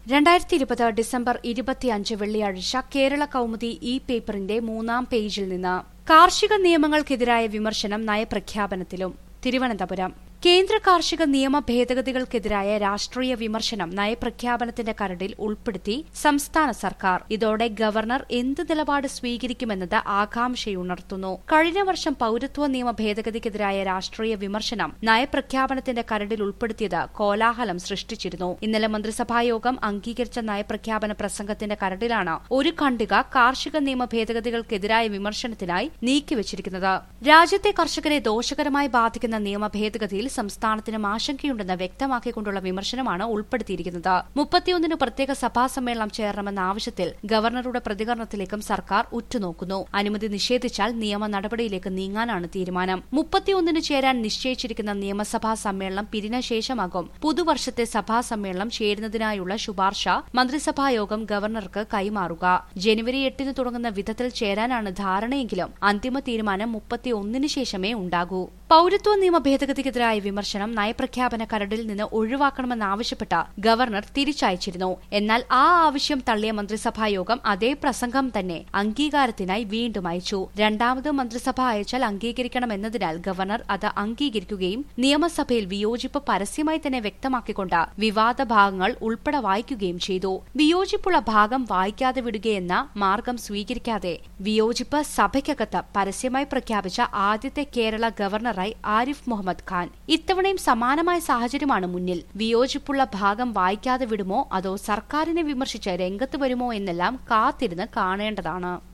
രണ്ടായിരത്തി ഇരുപത് ഡിസംബർ ഇരുപത്തിയഞ്ച് വെള്ളിയാഴ്ച കേരള കൗമുദി ഇ പേപ്പറിന്റെ മൂന്നാം പേജിൽ നിന്ന് കാർഷിക നിയമങ്ങൾക്കെതിരായ വിമർശനം നയപ്രഖ്യാപനത്തിലും തിരുവനന്തപുരം കേന്ദ്ര കാർഷിക നിയമ ഭേദഗതികൾക്കെതിരായ രാഷ്ട്രീയ വിമർശനം നയപ്രഖ്യാപനത്തിന്റെ കരടിൽ ഉൾപ്പെടുത്തി സംസ്ഥാന സർക്കാർ ഇതോടെ ഗവർണർ എന്ത് നിലപാട് സ്വീകരിക്കുമെന്നത് ആകാംക്ഷയുണർത്തുന്നു കഴിഞ്ഞ വർഷം പൌരത്വ നിയമ ഭേദഗതിക്കെതിരായ രാഷ്ട്രീയ വിമർശനം നയപ്രഖ്യാപനത്തിന്റെ കരടിൽ ഉൾപ്പെടുത്തിയത് കോലാഹലം സൃഷ്ടിച്ചിരുന്നു ഇന്നലെ മന്ത്രിസഭായോഗം അംഗീകരിച്ച നയപ്രഖ്യാപന പ്രസംഗത്തിന്റെ കരടിലാണ് ഒരു ഖണ്ഡിക കാർഷിക നിയമ ഭേദഗതികൾക്കെതിരായ വിമർശനത്തിനായി നീക്കിവച്ചിരിക്കുന്നത് രാജ്യത്തെ കർഷകരെ ദോഷകരമായി ബാധിക്കുന്ന നിയമ ഭേദഗതിയിൽ സംസ്ഥാനത്തിനും ആശങ്കയുണ്ടെന്ന് വ്യക്തമാക്കിക്കൊണ്ടുള്ള വിമർശനമാണ് ഉൾപ്പെടുത്തിയിരിക്കുന്നത് മുപ്പത്തിയൊന്നിന് പ്രത്യേക സഭാ സമ്മേളനം ചേരണമെന്ന ആവശ്യത്തിൽ ഗവർണറുടെ പ്രതികരണത്തിലേക്കും സർക്കാർ ഉറ്റുനോക്കുന്നു അനുമതി നിഷേധിച്ചാൽ നിയമ നടപടിയിലേക്ക് നീങ്ങാനാണ് തീരുമാനം മുപ്പത്തിയൊന്നിന് ചേരാൻ നിശ്ചയിച്ചിരിക്കുന്ന നിയമസഭാ സമ്മേളനം പിരിഞ്ഞ ശേഷമാകും പുതുവർഷത്തെ സഭാ സമ്മേളനം ചേരുന്നതിനായുള്ള ശുപാർശ മന്ത്രിസഭായോഗം ഗവർണർക്ക് കൈമാറുക ജനുവരി എട്ടിന് തുടങ്ങുന്ന വിധത്തിൽ ചേരാനാണ് ധാരണയെങ്കിലും അന്തിമ തീരുമാനം മുപ്പത്തിയൊന്നിന് ശേഷമേ ഉണ്ടാകൂ പൌരത്വ നിയമ ഭേദഗതിക്കെതിരായ വിമർശനം നയപ്രഖ്യാപന കരടിൽ നിന്ന് ഒഴിവാക്കണമെന്നാവശ്യപ്പെട്ട് ഗവർണർ തിരിച്ചയച്ചിരുന്നു എന്നാൽ ആ ആവശ്യം തള്ളിയ മന്ത്രിസഭായോഗം അതേ പ്രസംഗം തന്നെ അംഗീകാരത്തിനായി വീണ്ടും അയച്ചു രണ്ടാമത് മന്ത്രിസഭ അയച്ചാൽ അംഗീകരിക്കണമെന്നതിനാൽ ഗവർണർ അത് അംഗീകരിക്കുകയും നിയമസഭയിൽ വിയോജിപ്പ് പരസ്യമായി തന്നെ വ്യക്തമാക്കിക്കൊണ്ട് വിവാദ ഭാഗങ്ങൾ ഉൾപ്പെടെ വായിക്കുകയും ചെയ്തു വിയോജിപ്പുള്ള ഭാഗം വായിക്കാതെ വിടുകയെന്ന മാർഗം സ്വീകരിക്കാതെ വിയോജിപ്പ് സഭയ്ക്കകത്ത് പരസ്യമായി പ്രഖ്യാപിച്ച ആദ്യത്തെ കേരള ഗവർണറായി ആരിഫ് മുഹമ്മദ് ഖാൻ ഇത്തവണയും സമാനമായ സാഹചര്യമാണ് മുന്നിൽ വിയോജിപ്പുള്ള ഭാഗം വായിക്കാതെ വിടുമോ അതോ സർക്കാരിനെ വിമർശിച്ച് രംഗത്ത് വരുമോ എന്നെല്ലാം കാത്തിരുന്ന് കാണേണ്ടതാണ്